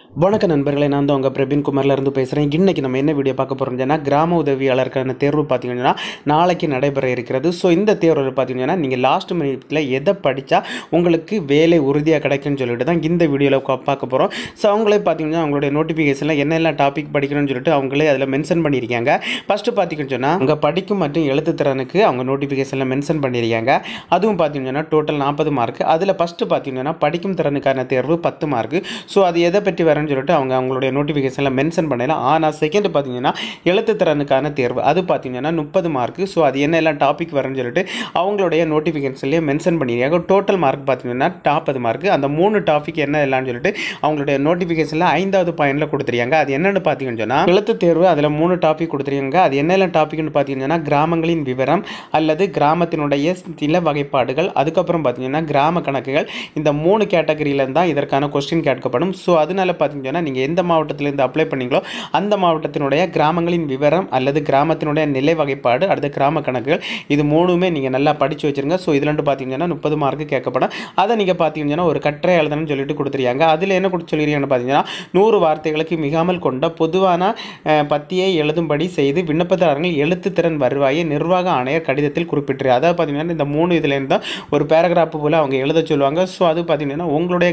வணக்க நண்பர்களே நான் தான் உங்கள் பிரபீன் குமார்ல இருந்து பேசுகிறேன் இன்றைக்கி நம்ம என்ன வீடியோ பார்க்க போகிறோம்னா கிராம உதவியாளருக்கான தேர்வு பார்த்தீங்கன்னா நாளைக்கு நடைபெற இருக்கிறது ஸோ இந்த தேர்வில் பார்த்தீங்கன்னா நீங்கள் லாஸ்ட் மினிட்ல எதை படித்தா உங்களுக்கு வேலை உறுதியாக கிடைக்கும்னு சொல்லிட்டு தான் இந்த வீடியோவில் பார்க்க போகிறோம் ஸோ அவங்களே பார்த்தீங்கன்னா அவங்களுடைய நோட்டிஃபிகேஷனில் என்னெல்லாம் டாபிக் படிக்கணும்னு சொல்லிட்டு அவங்களே அதில் மென்ஷன் பண்ணியிருக்காங்க ஃபஸ்ட்டு பார்த்தீங்கன்னு சொன்னால் அவங்க படிக்கும் மற்றும் எழுத்து திறனுக்கு அவங்க நோட்டிஃபிகேஷனில் மென்ஷன் பண்ணியிருக்காங்க அதுவும் பார்த்தீங்கன்னா டோட்டல் நாற்பது மார்க் அதில் ஃபஸ்ட்டு பார்த்தீங்கன்னா படிக்கும் திறனுக்கான தேர்வு பத்து மார்க் ஸோ அது எதை பற்றி வரேன்னு சொல்லிட்டு அவங்க அவங்களுடைய நோட்டிஃபிகேஷனில் மென்ஷன் பண்ணல ஆனால் செகண்ட் பார்த்தீங்கன்னா எழுத்து திறனுக்கான தேர்வு அது பார்த்தீங்கன்னா முப்பது மார்க் ஸோ அது என்னெல்லாம் டாபிக் வரேன்னு சொல்லிட்டு அவங்களுடைய நோட்டிஃபிகேஷன்லேயே மென்ஷன் பண்ணியிருக்காங்க டோட்டல் மார்க் பார்த்தீங்கன்னா நாற்பது மார்க் அந்த மூணு டாபிக் என்ன இல்லைன்னு சொல்லிட்டு அவங்களுடைய நோட்டிஃபிகேஷனில் ஐந்தாவது பாயிண்டில் கொடுத்துருக்காங்க அது என்னென்னு பார்த்தீங்கன்னு சொன்னால் எழுத்து தேர்வு அதில் மூணு டாபிக் கொடுத்துருக்காங்க அது என்னெல்லாம் டாபிக்னு பார்த்தீங்கன்னா கிராமங்களின் விவரம் அல்லது கிராமத்தினுடைய சில வகைப்பாடுகள் அதுக்கப்புறம் பார்த்தீங்கன்னா கிராம கணக்குகள் இந்த மூணு கேட்டகரியில தான் இதற்கான கொஸ்டின் கேட்கப்படும் ஸோ அதனால பார்த்தீங்கன்னா நீங்கள் எந்த மாவட்டத்திலேருந்து அப்ளை பண்ணீங்களோ அந்த மாவட்டத்தினுடைய கிராமங்களின் விவரம் அல்லது கிராமத்தினுடைய நிலை வகைப்பாடு அடுத்த கிராம கணக்குகள் இது மூணுமே நீங்கள் நல்லா படித்து வச்சிருங்க ஸோ இதுலண்டு பார்த்தீங்கன்னா முப்பது மார்க்கு கேட்கப்படும் அதை நீங்கள் பார்த்தீங்கன்னா ஒரு கட்டுரை எழுதணும்னு சொல்லிட்டு கொடுத்துருக்காங்க அதில் என்ன கொடுத்து சொல்லியிருக்காங்கன்னு பார்த்தீங்கன்னா நூறு வார்த்தைகளுக்கு மிகாமல் கொண்ட பொதுவான அஹ், பத்தியை எழுதும்படி செய்து விண்ணப்பதாரர்கள் எழுத்துத்திறன் வருவாயை நிர்வாக ஆணையர் கடிதத்தில் குறிப்பிட்டிரு அதாவது பார்த்தீங்கன்னா இந்த மூணு இதுலேருந்து தான் ஒரு பேராகிராஃப் போல் அவங்க எழுத சொல்லுவாங்க ஸோ அது பார்த்தீங்கன்னா உங்களுடைய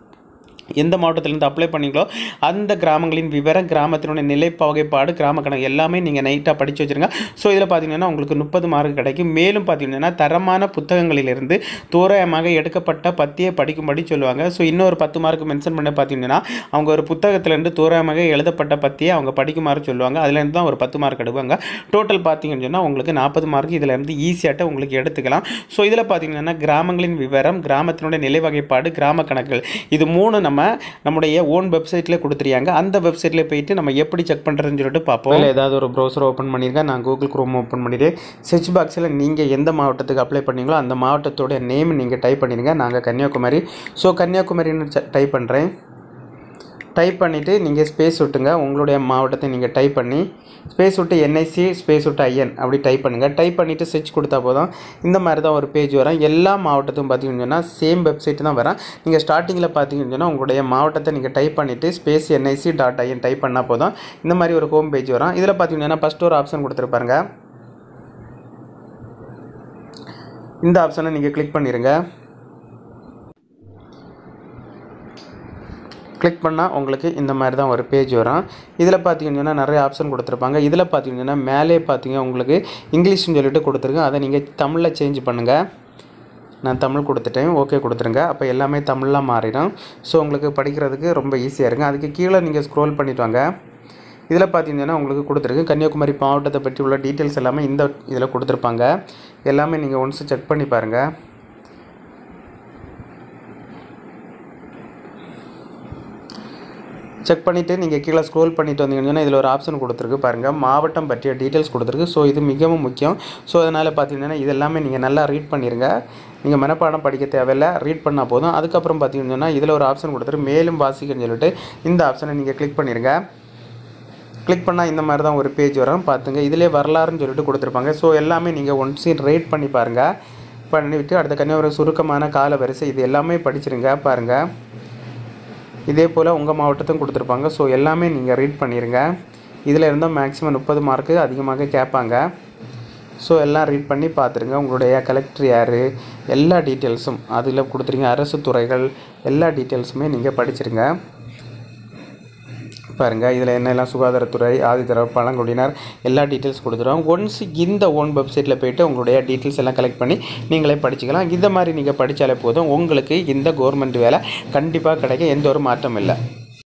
எந்த மாவட்டத்திலேருந்து அப்ளை பண்ணீங்களோ அந்த கிராமங்களின் விவரம் கிராமத்தினுடைய நிலை வகைப்பாடு கிராம கணக்கு எல்லாமே நீங்கள் நைட்டாக படித்து வச்சுருங்க ஸோ இதில் பார்த்தீங்கன்னா உங்களுக்கு முப்பது மார்க் கிடைக்கும் மேலும் பார்த்தீங்கன்னா தரமான புத்தகங்களிலிருந்து தோராயமாக எடுக்கப்பட்ட பத்தியை படிக்கும்படி சொல்லுவாங்க ஸோ இன்னொரு பத்து மார்க் மென்ஷன் பண்ண பார்த்தீங்கன்னா அவங்க ஒரு புத்தகத்திலேருந்து தோராயமாக எழுதப்பட்ட பத்தியை அவங்க படிக்குமாறு சொல்லுவாங்க அதுலேருந்து தான் ஒரு பத்து மார்க் எடுப்பாங்க டோட்டல் பார்த்தீங்கன்னு சொன்னால் உங்களுக்கு நாற்பது மார்க் இதில் இருந்து ஈஸியாட்ட உங்களுக்கு எடுத்துக்கலாம் ஸோ இதில் பார்த்தீங்கன்னா கிராமங்களின் விவரம் கிராமத்தினுடைய நிலை வகைப்பாடு கிராம கணக்குகள் இது மூணு நம்ம நம்முடைய ஓன் வெப்சைட்டில் கொடுத்துருக்காங்க அந்த வெப்சைட்டில் போயிட்டு நம்ம எப்படி செக் பண்ணுறதுன்னு சொல்லிட்டு பார்ப்போம் இல்லை ஏதாவது ஒரு ப்ரௌசர் ஓப்பன் பண்ணியிருக்கேன் நான் கூகுள் குரோம் ஓப்பன் பண்ணிட்டு சர்ச் பாக்ஸில் நீங்கள் எந்த மாவட்டத்துக்கு அப்ளை பண்ணீங்களோ அந்த மாவட்டத்தோட நேம் நீங்கள் டைப் பண்ணிடுங்க நாங்கள் கன்னியாகுமரி ஸோ கன்னியாகுமரின்னு டைப் பண்ணுறேன் டைப் பண்ணிவிட்டு நீங்கள் ஸ்பேஸ் விட்டுங்க உங்களுடைய மாவட்டத்தை நீங்கள் டைப் பண்ணி ஸ்பேஸ் விட்டு என்ஐசி ஸ்பேஸ் விட்டு ஐஎன் அப்படி டைப் பண்ணுங்கள் டைப் பண்ணிவிட்டு சர்ச் கொடுத்தா போதும் இந்த மாதிரி தான் ஒரு பேஜ் வரும் எல்லா மாவட்டத்துக்கும் பார்த்தீங்கன்னு சொன்னால் சேம் வெப்சைட் தான் வரும் நீங்கள் ஸ்டார்டிங்கில் பார்த்தீங்கன்னு சொன்னால் உங்களுடைய மாவட்டத்தை நீங்கள் டைப் பண்ணிவிட்டு space NIC dot IN type பண்ணால் போதும் இந்த மாதிரி ஒரு ஹோம் பேஜ் வரும் இதில் பார்த்தீங்கன்னா ஃபஸ்ட் ஒரு ஆப்ஷன் கொடுத்துருப்பாருங்க இந்த ஆப்ஷனை நீங்கள் கிளிக் பண்ணிடுங்க கிளிக் பண்ணால் உங்களுக்கு இந்த மாதிரி தான் ஒரு பேஜ் வரும் இதில் பார்த்தீங்கன்னா நிறைய ஆப்ஷன் கொடுத்துருப்பாங்க இதில் பார்த்தீங்கன்னா மேலே பார்த்தீங்க உங்களுக்கு இங்கிலீஷ்னு சொல்லிட்டு கொடுத்துருங்க அதை நீங்கள் தமிழில் சேஞ்ச் பண்ணுங்கள் நான் தமிழ் கொடுத்துட்டேன் ஓகே கொடுத்துருங்க அப்போ எல்லாமே தமிழ்லாம் மாறிடும் ஸோ உங்களுக்கு படிக்கிறதுக்கு ரொம்ப ஈஸியாக இருக்கும் அதுக்கு கீழே நீங்கள் ஸ்க்ரோல் பண்ணிட்டு வாங்க இதில் பார்த்தீங்கன்னா உங்களுக்கு கொடுத்துருக்கு கன்னியாகுமரி மாவட்டத்தை பற்றி உள்ள டீட்டெயில்ஸ் எல்லாமே இந்த இதில் கொடுத்துருப்பாங்க எல்லாமே நீங்கள் ஒன்ஸ் செக் பண்ணி பாருங்கள் செக் பண்ணிவிட்டு நீங்கள் கீழே ஸ்க்ரோல் பண்ணிட்டு வந்தீங்கன்னா இதில் ஒரு ஆப்ஷன் கொடுத்துருக்கு பாருங்கள் மாவட்டம் பற்றிய டீட்டெயில்ஸ் கொடுத்துருக்கு ஸோ இது மிகவும் முக்கியம் ஸோ அதனால் பார்த்தீங்கன்னா இது எல்லாமே நீங்கள் நல்லா ரீட் பண்ணிடுங்க நீங்கள் மனப்பாடம் படிக்க தேவையில்லை ரீட் பண்ணால் போதும் அதுக்கப்புறம் பார்த்தீங்கன்னா இதில் ஒரு ஆப்ஷன் கொடுத்துருக்கு மேலும் வாசிக்கன்னு சொல்லிட்டு இந்த ஆப்ஷனை நீங்கள் கிளிக் பண்ணிடுங்க கிளிக் பண்ணால் இந்த மாதிரி தான் ஒரு பேஜ் வரும் பார்த்துங்க இதிலே வரலாறுன்னு சொல்லிட்டு கொடுத்துருப்பாங்க ஸோ எல்லாமே நீங்கள் ஒன்ஸ் ரேட் பண்ணி பாருங்கள் பண்ணிவிட்டு அடுத்த கன்னியாகுமரி சுருக்கமான கால வரிசை இது எல்லாமே படிச்சிருங்க பாருங்கள் இதே போல் உங்கள் மாவட்டத்தும் கொடுத்துருப்பாங்க ஸோ எல்லாமே நீங்கள் ரீட் பண்ணிடுங்க இதில் இருந்தால் மேக்ஸிமம் முப்பது மார்க்கு அதிகமாக கேட்பாங்க ஸோ எல்லாம் ரீட் பண்ணி பார்த்துருங்க உங்களுடைய கலெக்டர் யார் எல்லா டீட்டெயில்ஸும் அதில் கொடுத்துருங்க அரசு துறைகள் எல்லா டீட்டெயில்ஸுமே நீங்கள் படிச்சிருங்க பாருங்கள் இதில் என்னெல்லாம் சுகாதாரத்துறை ஆதித்தரவு பழங்குடியினர் எல்லா டீட்டெயில்ஸ் கொடுத்துருவோம் ஒன்ஸ் இந்த ஓன் வெப்சைட்டில் போயிட்டு உங்களுடைய டீட்டெயில்ஸ் எல்லாம் கலெக்ட் பண்ணி நீங்களே படிச்சுக்கலாம் இந்த மாதிரி நீங்கள் படித்தாலே போதும் உங்களுக்கு இந்த கவர்மெண்ட் வேலை கண்டிப்பாக கிடைக்க எந்த ஒரு மாற்றம் இல்லை